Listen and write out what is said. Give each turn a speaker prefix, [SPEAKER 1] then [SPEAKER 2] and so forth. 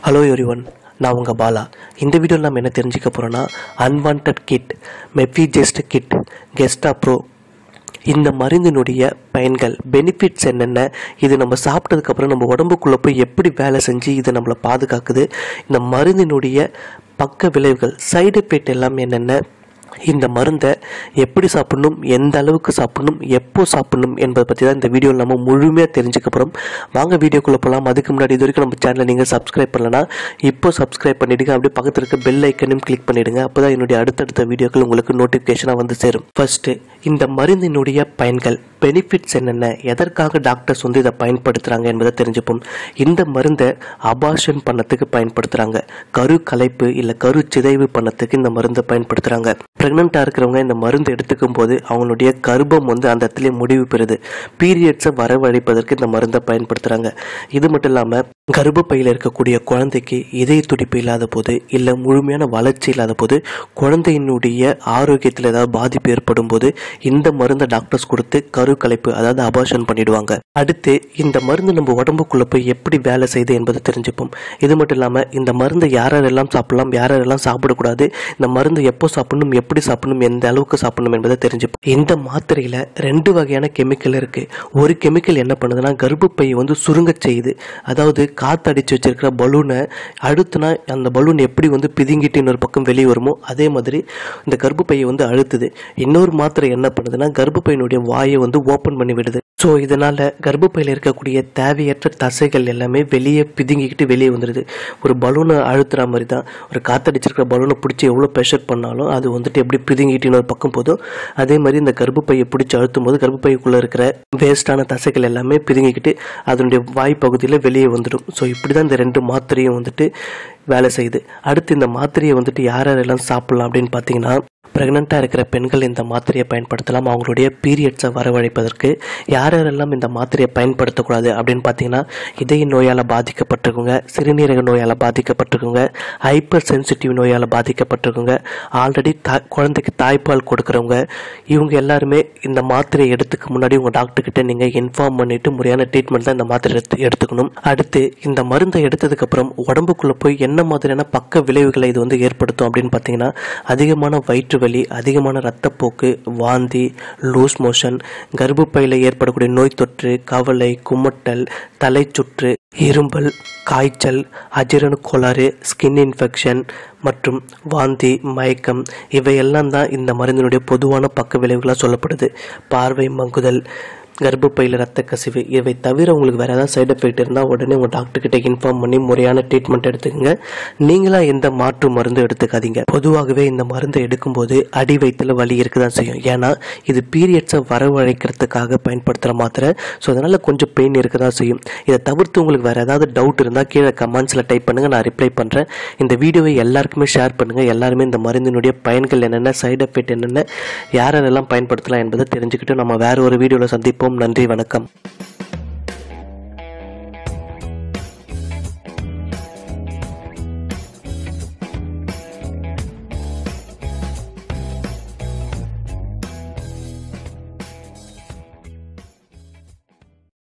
[SPEAKER 1] hello everyone நான் உங்கள் பாலா இந்த வீடியோவில் நம்ம என்ன தெரிஞ்சுக்க போகிறோன்னா அன்வான்ட் கிட் மெஃபிஜெஸ்ட் கிட் கெஸ்டா ப்ரோ இந்த மருந்தினுடைய பயன்கள் பெனிஃபிட்ஸ் என்னென்ன இது நம்ம சாப்பிட்டதுக்கப்புறம் நம்ம உடம்புக்குள்ளே போய் எப்படி வேலை செஞ்சு இது நம்மளை பாதுகாக்குது இந்த மருந்தினுடைய பக்க விளைவுகள் சைடு எஃபெக்ட் எல்லாம் என்னென்ன இந்த மருந்தை எப்படி சாப்பிடணும் எந்த அளவுக்கு சாப்பிடணும் எப்போ சாப்பிடணும் என்பதை பற்றி தான் இந்த வீடியோவில் நம்ம முழுமையாக தெரிஞ்சுக்க போகிறோம் வாங்க வீடியோக்குள்ளே போகலாம் அதுக்கு முன்னாடி இது வரைக்கும் நம்ம சேனலை நீங்கள் சப்ஸ்கிரைப் பண்ணலனா இப்போ சப்ஸ்கிரைப் பண்ணிவிடுங்க அப்படியே பக்கத்தில் இருக்க பெல் ஐக்கனையும் கிளிக் பண்ணிவிடுங்க அப்போ தான் என்னுடைய அடுத்தடுத்த வீடியோக்கள் உங்களுக்கு நோட்டிஃபிகேஷனாக வந்து சேரும் ஃபர்ஸ்ட்டு இந்த மருந்தினுடைய பயன்கள் பெனிஃபிட்ஸ் என்னென்ன எதற்காக டாக்டர்ஸ் வந்து இதை பயன்படுத்துகிறாங்க என்பதை தெரிஞ்சுப்போம் இந்த மருந்தை அபாஷன் பண்ணத்துக்கு பயன்படுத்துகிறாங்க கரு கலைப்பு இல்லை கரு சிதைவு பண்ணத்துக்கு இந்த மருந்தை பயன்படுத்துகிறாங்க ப்ரெக்னெண்ட்டாக இருக்கிறவங்க இந்த மருந்து எடுத்துக்கும் போது அவங்களுடைய கர்ப்பம் வந்து அந்த இடத்துல முடிவு பெறுது பீரியட்ஸை வரவழைப்பதற்கு இந்த மருந்தை பயன்படுத்துகிறாங்க இது மட்டும் இல்லாமல் கர்ப்பப்பையில் இருக்கக்கூடிய குழந்தைக்கு இதய துடிப்பு இல்லாத போது இல்லை முழுமையான வளர்ச்சி இல்லாத போது குழந்தையினுடைய ஆரோக்கியத்தில் ஏதாவது பாதிப்பு ஏற்படும் போது இந்த மருந்தை டாக்டர்ஸ் கொடுத்து கரு கலைப்பு அதாவது அபாஷன் பண்ணிடுவாங்க அடுத்து இந்த மருந்து நம்ம உடம்புக்குள்ள போய் எப்படி வேலை செய்யுது என்பதை தெரிஞ்சுப்போம் இது மட்டும் இல்லாமல் இந்த மருந்தை யாரெல்லாம் சாப்பிடலாம் யாரெல்லாம் சாப்பிடக்கூடாது இந்த மருந்து எப்போ சாப்பிடணும் எப்படி சாப்பிடணும் எந்த அளவுக்கு சாப்பிடணும் என்பதை தெரிஞ்சுப்போம் இந்த மாத்திரையில் ரெண்டு வகையான கெமிக்கல் இருக்கு ஒரு கெமிக்கல் என்ன பண்ணுதுன்னா கர்ப்பப்பையை வந்து சுருங்கச் செய்யுது அதாவது காத்தடிச்சு வச்சிருக்கிற பலூனை அழுத்துனா அந்த பலூன் எப்படி வந்து பிதுங்கிட்டு இன்னொரு பக்கம் வெளியே வருமோ அதே மாதிரி இந்த கர்ப்பப்பையை வந்து அழுத்துது இன்னொரு மாத்திரை என்ன பண்ணுதுன்னா கர்ப்பப்பையினுடைய வாயை வந்து ஓப்பன் பண்ணி விடுது ஸோ இதனால கர்ப்பப்பையில் இருக்கக்கூடிய தேவையற்ற தசைகள் எல்லாமே வெளியே பிதுங்கிக்கிட்டு வெளியே வந்துடுது ஒரு பலூனை அழுத்துற மாதிரி தான் ஒரு காத்தடிச்சிருக்கிற பலூனை பிடிச்சி எவ்வளோ ப்ரெஷர் பண்ணாலும் அது வந்துட்டு எப்படி பிதுங்கிட்டு இன்னொரு பக்கம் போதும் அதே மாதிரி இந்த கர்ப்பப்பையை பிடிச்சி அழுத்தும் போது கர்ப்பப்பைக்குள்ளே இருக்கிற வேஸ்டான தசைகள் எல்லாமே பிதுங்கிக்கிட்டு அதனுடைய வாய் பகுதியில் வெளியே வந்துடும் ஸோ இப்படி தான் இந்த ரெண்டு மாத்திரையும் வந்துட்டு வேலை செய்யுது அடுத்து இந்த மாத்திரையை வந்துட்டு யார் யாரெல்லாம் சாப்பிடலாம் அப்படின்னு பார்த்தீங்கன்னா ப்ரெக்னெண்ட்டாக இருக்கிற பெண்கள் இந்த மாத்திரையை பயன்படுத்தலாம் அவங்களுடைய பீரியட்ஸை வரவழைப்பதற்கு யார் யாரெல்லாம் இந்த மாத்திரையை பயன்படுத்தக்கூடாது அப்படின்னு பார்த்தீங்கன்னா இதய நோயால் பாதிக்கப்பட்டிருக்கவங்க சிறுநீரக நோயால் பாதிக்கப்பட்டிருக்கவங்க ஹைப்பர் சென்சிட்டிவ் நோயால் பாதிக்கப்பட்டிருக்கவங்க ஆல்ரெடி தா குழந்தைக்கு தாய்ப்பால் கொடுக்குறவங்க இவங்க எல்லாருமே இந்த மாத்திரையை எடுத்துக்க முன்னாடி உங்கள் டாக்டர்கிட்ட நீங்கள் இன்ஃபார்ம் பண்ணிவிட்டு முறையான ட்ரீட்மெண்ட் தான் இந்த மாத்திரை எடுத்து எடுத்துக்கணும் அடுத்து இந்த மருந்தை எடுத்ததுக்கப்புறம் உடம்புக்குள்ளே போய் என்ன மாதிரியான பக்க விளைவுகளை இது வந்து ஏற்படுத்தும் அப்படின்னு பார்த்தீங்கன்னா அதிகமான வயிற்று வலி அதிகமான ரத்தப்போக்கு வாந்தி லூஸ் மோஷன் கர்ப்பப்பையில் ஏற்படக்கூடிய நோய் தொற்று கவலை குமட்டல் தலைச்சுற்று இரும்பல் காய்ச்சல் அஜீரண கோளாறு ஸ்கின் இன்ஃபெக்ஷன் மற்றும் வாந்தி மயக்கம் இவையெல்லாம் தான் இந்த மருந்தினுடைய பொதுவான பக்க விளைவுகளாக சொல்லப்படுது பார்வை மங்குதல் கர்ப்பப்பையில் ரத்த கசிவு இவை தவிர உங்களுக்கு வேறு ஏதாவது சைடு எஃபெக்ட் இருந்தால் உடனே உங்கள் டாக்டர்கிட்ட இன்ஃபார்ம் பண்ணி முறையான ட்ரீட்மெண்ட் எடுத்துக்கங்க நீங்களாக எந்த மாற்று மருந்து எடுத்துக்காதீங்க பொதுவாகவே இந்த மருந்தை எடுக்கும்போது அடி வயிற்றுல வலி இருக்க தான் செய்யும் ஏன்னா இது பீரியட்ஸை வரவழைக்கிறதுக்காக பயன்படுத்துகிற மாத்திரை ஸோ அதனால் கொஞ்சம் பெயின் இருக்க தான் செய்யும் இதை தவிர்த்து உங்களுக்கு வேறு ஏதாவது டவுட் இருந்தால் கீழே கமெண்ட்ஸில் டைப் பண்ணுங்கள் நான் ரிப்ளை பண்ணுறேன் இந்த வீடியோவை எல்லாருக்குமே ஷேர் பண்ணுங்கள் எல்லாருமே இந்த மருந்தினுடைய பயன்கள் என்னென்ன சைடு எஃபெக்ட் என்னென்ன யாரெல்லாம் பயன்படுத்தலாம் என்பதை தெரிஞ்சுக்கிட்டு நம்ம வேற ஒரு வீடியோவில் சந்திப்போம் நன்றி வணக்கம்